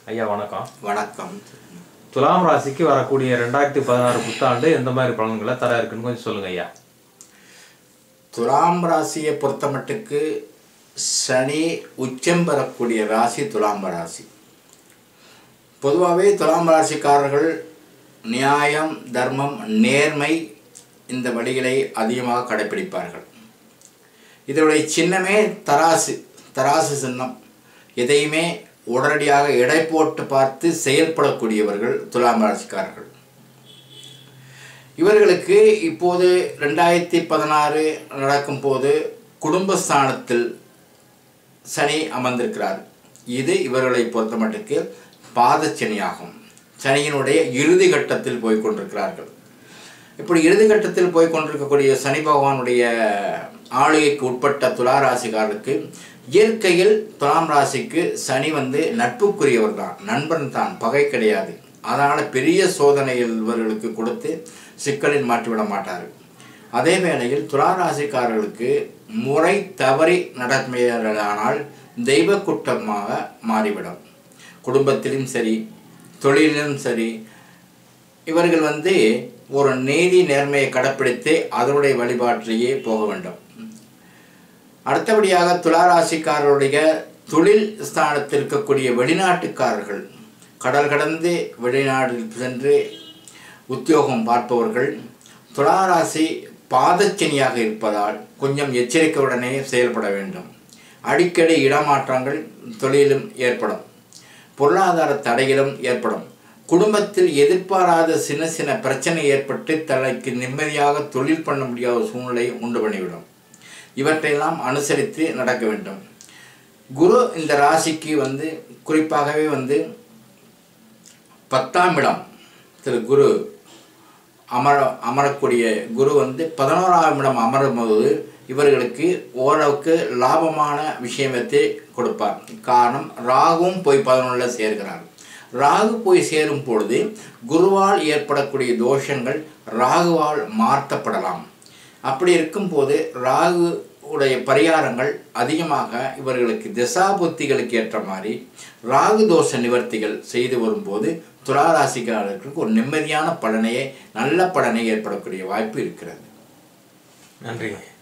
ஐயா வணக்கம் வணக்கம் துலாம் ராசிக்கு வரக்கூடிய ரெண்டாயிரத்தி பதினாறு புத்தாண்டு எந்த மாதிரி பலன்களை தர இருக்குன்னு கொஞ்சம் சொல்லுங்க ஐயா துலாம் ராசியை பொறுத்தமட்டுக்கு சனி உச்சம் பெறக்கூடிய ராசி துலாம் ராசி பொதுவாகவே துலாம் ராசிக்காரர்கள் நியாயம் தர்மம் நேர்மை இந்த வழிகளை அதிகமாக கடைப்பிடிப்பார்கள் இதனுடைய சின்னமே தராசு தராசு சின்னம் எதையுமே உடனடியாக எடை போட்டு பார்த்து செயல்படக்கூடியவர்கள் துலாம் ராசிக்காரர்கள் இவர்களுக்கு இப்போது ரெண்டாயிரத்தி பதினாறு நடக்கும்போது குடும்பஸ்தானத்தில் சனி அமர்ந்திருக்கிறார் இது இவர்களை பொறுத்தமட்டுக்கு பாதச்சனியாகும் சனியினுடைய இறுதி கட்டத்தில் போய் கொண்டிருக்கிறார்கள் இப்படி இறுதி கட்டத்தில் போய் கொண்டிருக்கக்கூடிய சனி பகவானுடைய ஆளுகைக்கு உட்பட்ட துலா ராசிக்காரருக்கு இயற்கையில் துலாம் ராசிக்கு சனி வந்து நட்புக்குரியவர் தான் நண்பன் தான் பகை கிடையாது அதனால் பெரிய சோதனைகள் இவர்களுக்கு கொடுத்து சிக்கலில் மாற்றிவிட மாட்டார் அதே வேளையில் துலா ராசிக்காரர்களுக்கு முறை தவறி நடமையானால் தெய்வ குற்றமாக மாறிவிடும் குடும்பத்திலும் சரி தொழிலிலும் சரி இவர்கள் வந்து ஒரு நீதி நேர்மையை கடைப்பிடித்து அதனுடைய வழிபாட்டிலேயே போக வேண்டும் அடுத்தபடியாக துளாராசிக்காரருடைய தொழில் ஸ்தானத்தில் இருக்கக்கூடிய வெளிநாட்டுக்காரர்கள் கடல் கடந்து வெளிநாட்டில் சென்று உத்தியோகம் பார்ப்பவர்கள் துளாராசி பாதச்சனியாக இருப்பதால் கொஞ்சம் எச்சரிக்கையுடனே செயல்பட வேண்டும் அடிக்கடி இடமாற்றங்கள் தொழிலும் ஏற்படும் பொருளாதார தடைகளும் ஏற்படும் குடும்பத்தில் எதிர்பாராத சின்ன சின்ன பிரச்சனை ஏற்பட்டு தனக்கு நிம்மதியாக தொழில் பண்ண முடியாத சூழ்நிலை உண்டு பண்ணிவிடும் இவற்றையெல்லாம் அனுசரித்து நடக்க வேண்டும் குரு இந்த ராசிக்கு வந்து குறிப்பாகவே வந்து பத்தாம் இடம் திரு குரு அமர அமரக்கூடிய குரு வந்து பதினோராம் இடம் அமரும்போது இவர்களுக்கு ஓரளவுக்கு லாபமான விஷயத்தை கொடுப்பார் காரணம் ராகுவும் போய் பதினொன்றில் சேர்கிறார் ராகு போய் சேரும் பொழுது குருவால் ஏற்படக்கூடிய தோஷங்கள் ராகுவால் மாற்றப்படலாம் அப்படி இருக்கும்போது ராகு உடைய பரிகாரங்கள் அதிகமாக இவர்களுக்கு திசா புத்திகளுக்கு ஏற்ற மாதிரி ராகு தோஷ நிவர்த்திகள் செய்து வரும்போது துளாராசிக்காரர்களுக்கு ஒரு நிம்மதியான பலனையே நல்ல பலனை ஏற்படக்கூடிய வாய்ப்பு இருக்கிறது நன்றிங்க